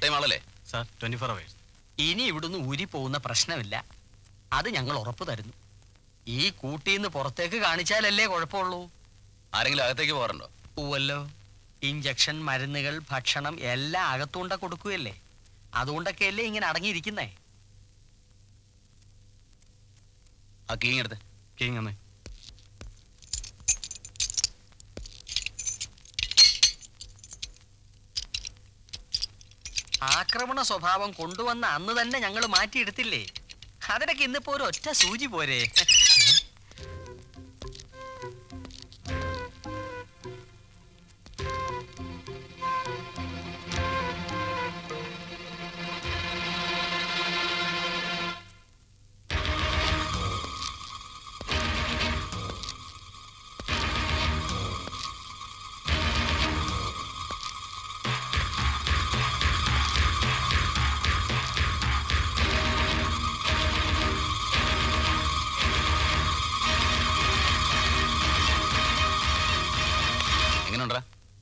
Time ആളല്ലേ sir twenty four hours ഇനി ഇവിടുന്ന് ഊരി പോകുന്ന പ്രശ്നമില്ല അത് ഞങ്ങൾ ഉറപ്പ് തരുന്നു ഈ കൂട്ടിന്ന് പുറത്തേക്ക് കാണിച്ചാലല്ലേ കുഴപ്പമുള്ളൂ ആരെങ്കിലും അകത്തേക്ക് പോകാറുണ്ടോ പൂവല്ലോ ഇഞ്ചക്ഷൻ മരുന്നുകൾ ഭക്ഷണം എല്ലാം അകത്തുകൊണ്ട കൊടുക്കുകയല്ലേ അതുകൊണ്ടൊക്കെയല്ലേ ഇങ്ങനെ അടങ്ങിയിരിക്കുന്നേ ആ കീങ് എടുത്ത് കിങ് അമ്മേ ആക്രമണ സ്വഭാവം കൊണ്ടുവന്ന അന്ന് തന്നെ ഞങ്ങൾ മാറ്റിയെടുത്തില്ലേ അതിനൊക്കെ ഇന്നിപ്പോ ഒരു ഒറ്റ സൂചി പോരെ എങ്ങനെയുണ്ടാ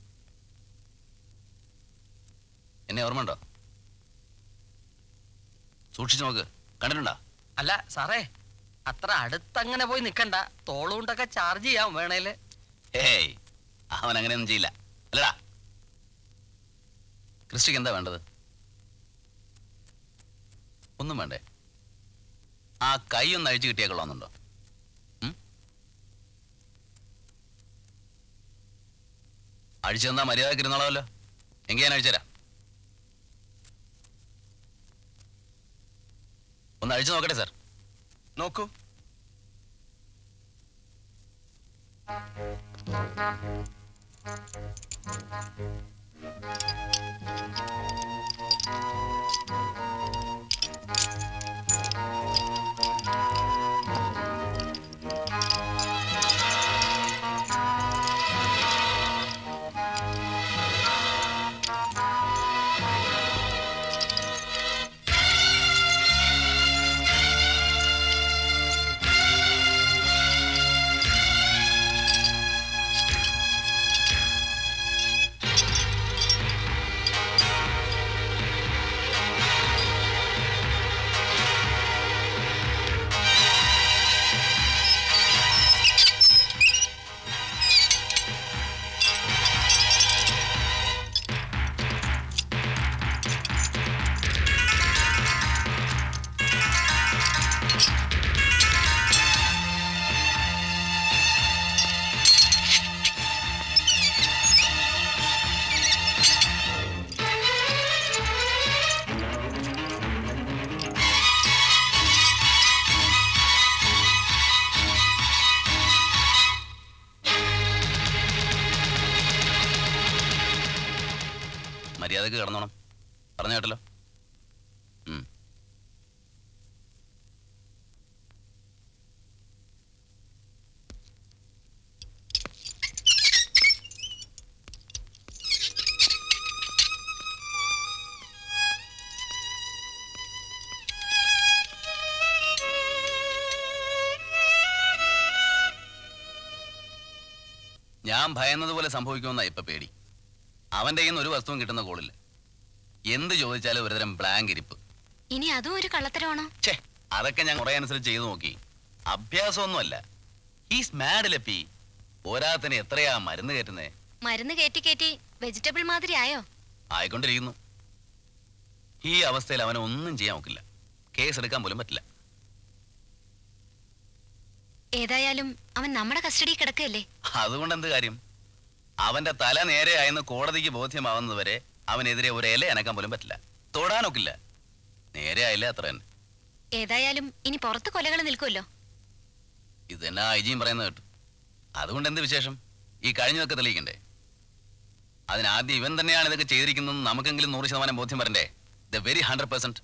എന്നെ ഓർമ്മയുണ്ടോ സൂക്ഷിച്ചു നോക്ക് കണ്ടിട്ടുണ്ടോ അല്ല സാറേ അത്ര അടുത്തങ്ങനെ പോയി നിക്കണ്ട തോളുകൊണ്ടൊക്കെ ചാർജ് ചെയ്യാം വേണേല് ഏയ് അവൻ അങ്ങനെയൊന്നും ചെയ്യില്ല അല്ലടാ ക്രിസ്റ്റിക്ക് എന്താ വേണ്ടത് ഒന്നും വേണ്ടേ ആ കൈ ഒന്ന് അഴിച്ചു കിട്ടിയാൽ കൊള്ളാമെന്നുണ്ടോ ഉം? അഴിച്ചു തന്നാ മര്യാദക്ക് ഇരുന്നോളാമല്ലോ എങ്കിൽ ഞാൻ അഴിച്ചുതരാം ഒന്ന് അഴിച്ചു നോക്കട്ടെ സാർ നോക്കൂ മര്യാദക്ക് കിടന്നോണം പറഞ്ഞു കേട്ടല്ലോ ഉം. ഞാൻ ഭയന്നതുപോലെ സംഭവിക്കുമെന്നാ ഇപ്പൊ പേടി അവന്റെ കയ്യിൽ നിന്ന് ഒരു വസ്തുവും കിട്ടുന്ന കോളില്ല എന്ത് ചോദിച്ചാലും ഒരുതരം ബ്ലാങ്ക് ഇരിപ്പ് ഇനി അതും ഒരു കള്ളത്തരമാണോ ഛേ അതൊക്കെ ഞാൻ കുറെ അനുസരിച്ച് ചെയ്തു നോക്കി അഭ്യാസമൊന്നുമല്ല ഹീസ് മാഡ് ലപ്പി പോരാത്തിന് എത്രയാ മരുന്ന് കയറ്റുന്നേ മരുന്ന് കയറ്റി കയറ്റി വെജിറ്റബിൾ മാതിരി ആയോ ആയിക്കൊണ്ടിരിക്കുന്നു ഈ അവസ്ഥയിൽ അവനെ ഒന്നും ചെയ്യാൻ നോക്കില്ല കേസ് എടുക്കാൻ പോലും പറ്റില്ല ഏതായാലും അവൻ നമ്മുടെ കസ്റ്റഡി കിടക്കല്ലേ അതുകൊണ്ട് എന്ത് കാര്യം അവന്റെ തല നേരെയായെന്ന് കോടതിക്ക് ബോധ്യമാവുന്നത് വരെ അവനെതിരെ ഒരു ഇല അനക്കാൻ പോലും പറ്റില്ല തൊടാനൊക്കില്ല നേരെ ആയില്ല അത്ര തന്നെ ഏതായാലും ഇനി പുറത്ത് കൊലകൾ നിൽക്കുമല്ലോ ഇത് തന്നെ ഐ ജിയും പറയുന്നത് കേട്ടു അതുകൊണ്ട് എന്ത് വിശേഷം ഈ കഴിഞ്ഞതൊക്കെ തെളിയിക്കണ്ടേ അതിനാദ്യം ഇവൻ തന്നെയാണ് ഇതൊക്കെ ചെയ്തിരിക്കുന്നത് നമുക്കെങ്കിലും നൂറ് ശതമാനം ബോധ്യം വരണ്ടേ ദ വെരി ഹൺഡ്രഡ് പെർസെന്റ്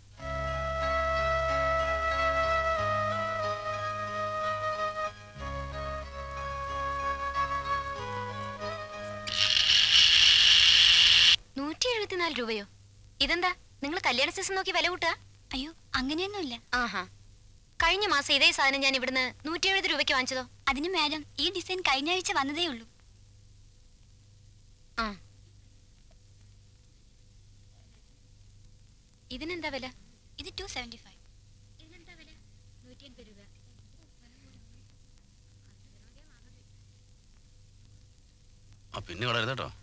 നൂറ്റി എഴുപത്തിനാല് രൂപയോ ഇതെന്താ നിങ്ങൾ കല്യാണ സീസൺ നോക്കി വില കൂട്ടുക അയ്യോ അങ്ങനെയൊന്നുമില്ല ആഹാ കഴിഞ്ഞ മാസം ഇതേ സാധനം ഞാൻ ഇവിടുന്ന് നൂറ്റി എഴുപത് രൂപയ്ക്ക് വാങ്ങിച്ചതോ അതിന് മാഡം ഈ ഡിസൈൻ കഴിഞ്ഞ ആഴ്ച വന്നതേ ഉള്ളൂ ആ ഇതിനെന്താ വില ഇത് ടു സെവൻറ്റി ഫൈവ് ഇതിനെന്താ വില നൂറ്റി അൻപത് രൂപ ആ പിന്നെ കളയരുത് കേട്ടോ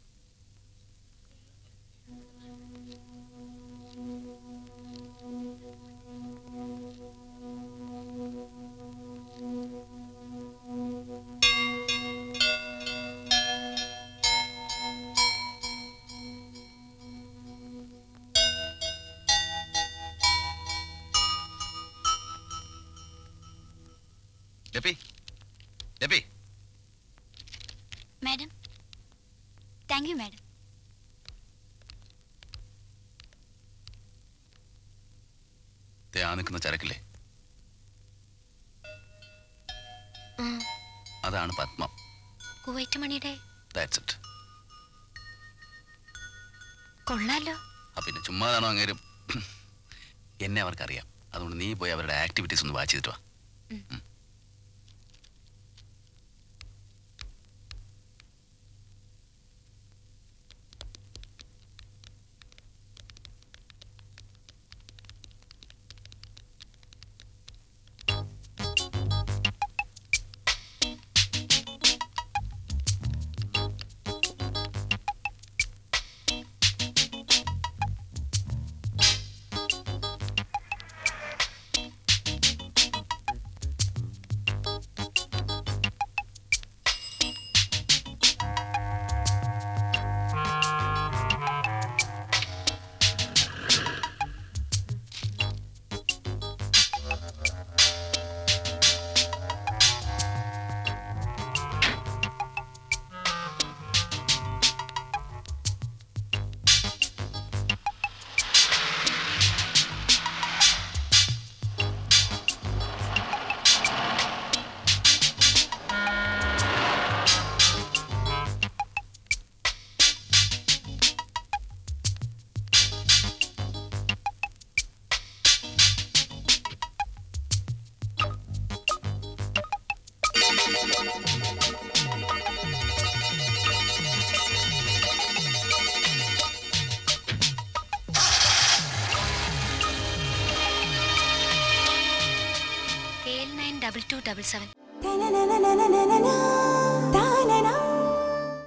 ലപ്പി ലപ്പി മാഡം താങ്ക് യു മാഡം ദേ ആ നിൽക്കുന്ന ചരക്കില്ലേ ആ അതാണ് പത്മം കുവൈറ്റ് മണിയുടെ ദാറ്റ്സ് ഇറ്റ് കൊള്ളാലോ ആ പിന്നെ ചുമ്മാതാണോ അങ്ങേരും എന്നെ അവർക്കറിയാം അതുകൊണ്ട് നീ പോയി അവരുടെ ആക്ടിവിറ്റീസ് ഒന്ന് വാച്ച് ചെയ്തിട്ട് വാ ഉം. K L nine double two double seven na na na na na na